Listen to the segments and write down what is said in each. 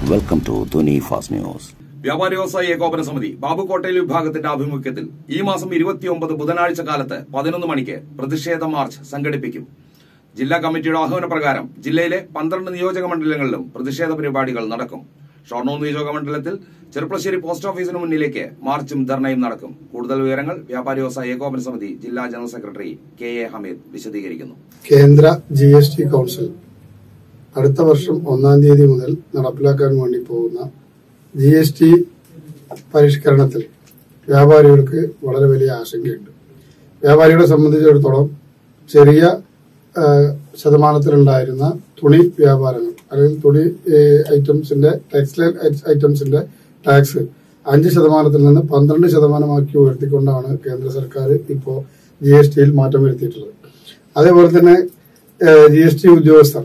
Welcome to Dhoni Fast News. വ്യാപാരി വ്യവസായ ഏകോപന സമിതി ബാബുക്കോട്ടയിൽ വിഭാഗത്തിന്റെ ആഭിമുഖ്യത്തിൽ ഈ മാസം ഇരുപത്തിയൊമ്പത് ബുധനാഴ്ച കാലത്ത് പതിനൊന്ന് മണിക്ക് പ്രതിഷേധ മാർച്ച് സംഘടിപ്പിക്കും ജില്ലാ കമ്മിറ്റിയുടെ ആഹ്വാന പ്രകാരം ജില്ലയിലെ പന്ത്രണ്ട് നിയോജക മണ്ഡലങ്ങളിലും പ്രതിഷേധ പരിപാടികൾ നടക്കും ഷൊർണൂർ നിയോജക മണ്ഡലത്തിൽ ചെറുപ്പശ്ശേരി പോസ്റ്റ് ഓഫീസിന് മുന്നിലേക്ക് മാർച്ചും ധർണയും നടക്കും കൂടുതൽ വിവരങ്ങൾ വ്യാപാരി വ്യവസായ ഏകോപന സമിതി ജില്ലാ general secretary K A Hameed വിശദീകരിക്കുന്നു കേന്ദ്ര ജി എസ് ടി കൗൺസിൽ അടുത്ത വർഷം ഒന്നാം തീയതി മുതൽ നടപ്പിലാക്കാൻ വേണ്ടി പോകുന്ന ജി എസ് ടി പരിഷ്കരണത്തിൽ വ്യാപാരികൾക്ക് വളരെ വലിയ ആശങ്കയുണ്ട് വ്യാപാരികളെ സംബന്ധിച്ചിടത്തോളം ചെറിയ ആ, ശതമാനത്തിലുണ്ടായിരുന്ന തുണി വ്യാപാരങ്ങൾ അല്ലെങ്കിൽ തുണി ഏ, ഐറ്റംസിന്റെ ടെക്സ്റ്റൈൽ ഐ- ഐറ്റംസിന്റെ ടാക്സ് അഞ്ച് ശതമാനത്തിൽ നിന്ന് പന്ത്രണ്ട് ശതമാനമാക്കി ഉയർത്തിക്കൊണ്ടാണ് കേന്ദ്ര സർക്കാർ ഇപ്പോൾ ജി എസ് ടിയിൽ മാറ്റം വരുത്തിയിട്ടുള്ളത് അതേപോലെ തന്നെ ജി എസ് ടി ഉദ്യോഗസ്ഥർ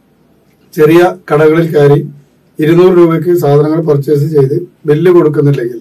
ചെറിയ കടകളിൽ കയറി ഇരുന്നൂറ് രൂപയ്ക്ക് സാധനങ്ങൾ പർച്ചേസ് ചെയ്ത് ബില്ല് കൊടുക്കുന്നില്ലെങ്കിൽ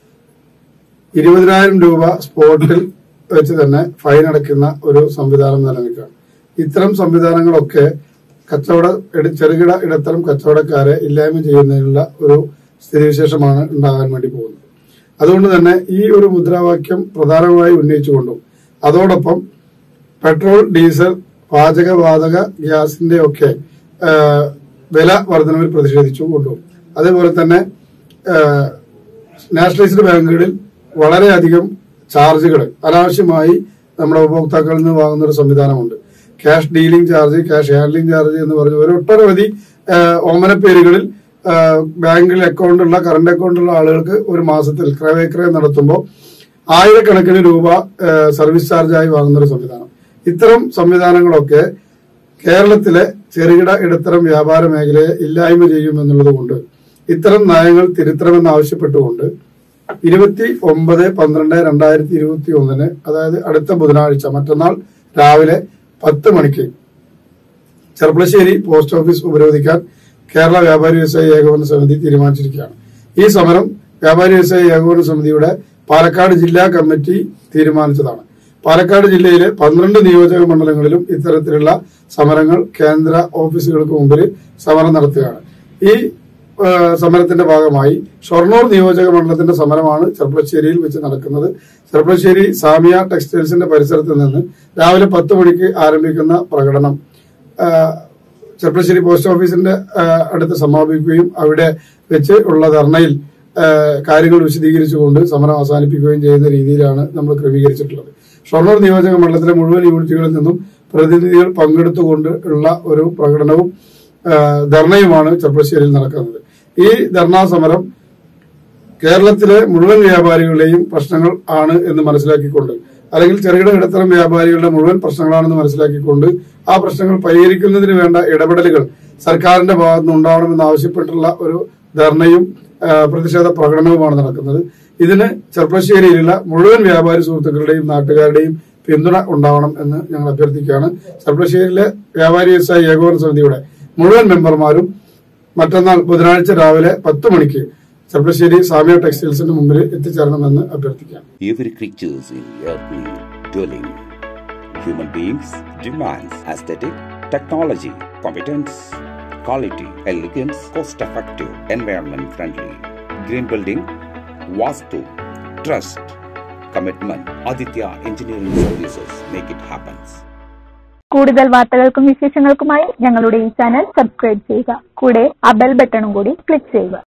ഇരുപതിനായിരം രൂപ സ്പോട്ടിൽ വെച്ച് തന്നെ ഫൈൻ അടയ്ക്കുന്ന ഒരു സംവിധാനം നിലനിൽക്കുകയാണ് ഇത്തരം സംവിധാനങ്ങളൊക്കെ കച്ചവട ഇട- ചെറുകിട ഇടത്തരം കച്ചവടക്കാരെ ഇല്ലായ്മ ചെയ്യുന്നതിനുള്ള ഒരു സ്ഥിതിവിശേഷമാണ് ഉണ്ടാകാൻ വേണ്ടി പോകുന്നത് അതുകൊണ്ട് തന്നെ ഈ ഒരു മുദ്രാവാക്യം പ്രധാനമായി ഉന്നയിച്ചുകൊണ്ടും അതോടൊപ്പം പെട്രോൾ ഡീസൽ പാചകവാതക ഗ്യാസിന്റെ ഒക്കെ ആ, വില വർധനവിൽ പ്രതിഷേധിച്ചു കൊണ്ടും അതേപോലെ തന്നെ ആ, നാഷണലൈസ്ഡ് ബാങ്കുകളിൽ വളരെയധികം ചാർജുകൾ അനാവശ്യമായി നമ്മുടെ ഉപഭോക്താക്കളിൽ നിന്ന് വാങ്ങുന്ന ഒരു സംവിധാനമുണ്ട് cash dealing charge cash handling charge എന്ന് പറഞ്ഞ ഒരു ഒട്ടനവധി ആ, ഓമനപ്പേരുകളിൽ ആ, ബാങ്കിൽ അക്കൗണ്ടുള്ള കറണ്ട് അക്കൗണ്ടുള്ള ആളുകൾക്ക് ഒരു മാസത്തിൽ ക്രയവിക്രയം നടത്തുമ്പോൾ ആയിരക്കണക്കിന് രൂപ ആ, സർവീസ് ചാർജായി വാങ്ങുന്ന ഒരു സംവിധാനം ഇത്തരം സംവിധാനങ്ങളൊക്കെ കേരളത്തിലെ ചെറുകിട ഇടത്തരം വ്യാപാര മേഖലയെ ഇല്ലായ്മ ചെയ്യുമെന്നുള്ളത് കൊണ്ട് ഇത്തരം നയങ്ങൾ തിരുത്തണമെന്ന് ആവശ്യപ്പെട്ടുകൊണ്ട് ഇരുപത്തി ഒമ്പത് പന്ത്രണ്ട് രണ്ടായിരത്തി ഇരുപത്തി ഒന്നിന് അതായത് അടുത്ത ബുധനാഴ്ച മറ്റന്നാൾ രാവിലെ പത്ത് മണിക്ക് ചെർപ്പളശ്ശേരി പോസ്റ്റ് ഓഫീസ് ഉപരോധിക്കാൻ കേരള വ്യാപാരി വ്യവസായ ഏകോപന സമിതി തീരുമാനിച്ചിരിക്കുകയാണ് ഈ സമരം വ്യാപാരി വ്യവസായ ഏകോപന സമിതിയുടെ പാലക്കാട് ജില്ലാ കമ്മിറ്റി തീരുമാനിച്ചതാണ് പാലക്കാട് ജില്ലയിലെ പന്ത്രണ്ട് നിയോജക മണ്ഡലങ്ങളിലും ഇത്തരത്തിലുള്ള സമരങ്ങൾ കേന്ദ്ര ഓഫീസുകൾക്ക് മുമ്പിൽ സമരം നടത്തുകയാണ് ഈ ആ, സമരത്തിന്റെ ഭാഗമായി ഷൊർണൂർ നിയോജക മണ്ഡലത്തിന്റെ സമരമാണ് ചെർപ്പളശ്ശേരിയിൽ വെച്ച് നടക്കുന്നത് ചെർപ്പളശ്ശേരി സാമിയ ടെക്സ്റ്റൈൽസിന്റെ പരിസരത്ത് നിന്ന് രാവിലെ പത്ത് മണിക്ക് ആരംഭിക്കുന്ന പ്രകടനം ആ, ചെർപ്പളശ്ശേരി പോസ്റ്റ് ഓഫീസിന്റെ ആ, അടുത്ത് സമാപിക്കുകയും അവിടെ വെച്ച് ഉള്ള ധർണയിൽ ആ, കാര്യങ്ങൾ വിശദീകരിച്ചുകൊണ്ട് സമരം അവസാനിപ്പിക്കുകയും ചെയ്യുന്ന രീതിയിലാണ് നമ്മൾ ക്രമീകരിച്ചിട്ടുള്ളത് ഷൊർണൂർ നിയോജക മണ്ഡലത്തിലെ മുഴുവൻ യൂണിറ്റുകളിൽ നിന്നും പ്രതിനിധികൾ പങ്കെടുത്തുകൊണ്ട് ഉള്ള ഒരു പ്രകടനവും ആ, ധർണയുമാണ് ചെർപ്പളശ്ശേരിയിൽ നടക്കുന്നത് ഈ ധർണാ സമരം കേരളത്തിലെ മുഴുവൻ വ്യാപാരികളുടെയും പ്രശ്നങ്ങൾ ആണ് എന്ന് മനസ്സിലാക്കിക്കൊണ്ട് അല്ലെങ്കിൽ ചെറുകിട ഇടത്തരം വ്യാപാരികളുടെ മുഴുവൻ പ്രശ്നങ്ങളാണെന്ന് മനസ്സിലാക്കിക്കൊണ്ട് ആ പ്രശ്നങ്ങൾ പരിഹരിക്കുന്നതിന് വേണ്ട ഇടപെടലുകൾ സർക്കാരിന്റെ ഭാഗത്ത് നിന്ന് ഉണ്ടാവണമെന്ന് ആവശ്യപ്പെട്ടുള്ള ഒരു ധർണയും ആ, പ്രതിഷേധ പ്രകടനവുമാണ് നടക്കുന്നത് ഇതിന് ചെർപ്പശ്ശേരിയിലുള്ള മുഴുവൻ വ്യാപാരി സുഹൃത്തുക്കളുടെയും നാട്ടുകാരുടെയും പിന്തുണ ഉണ്ടാവണം എന്ന് ഞങ്ങൾ അഭ്യർത്ഥിക്കുകയാണ് ചെർപ്പശ്ശേരിയിലെ വ്യാപാരി വ്യവസായ ഏകോപന സമിതിയുടെ മുഴുവൻ മെമ്പർമാരും മറ്റന്നാൾ ബുധനാഴ്ച രാവിലെ പത്ത് മണിക്ക് ചെർപ്പശ്ശേരി സാമിയ ടെക്സ്റ്റൈൽസിന്റെ മുമ്പിൽ എത്തിച്ചേരണമെന്ന് അഭ്യർത്ഥിക്കാം Every creatures in earthly dwelling. Human beings demands aesthetic, technology, competence, quality, elegance, cost-effective, environment-friendly, green building, vastu, trust, commitment. Aditya Engineering Services make it happen. കൂടുതൽ വാർത്തകൾക്കും വിശേഷങ്ങൾക്കുമായി ഞങ്ങളുടെ ഈ ചാനൽ സബ്സ്ക്രൈബ് ചെയ്യുക കൂടെ ആ ബെൽ ബട്ടണും കൂടി ക്ലിക്ക് ചെയ്യുക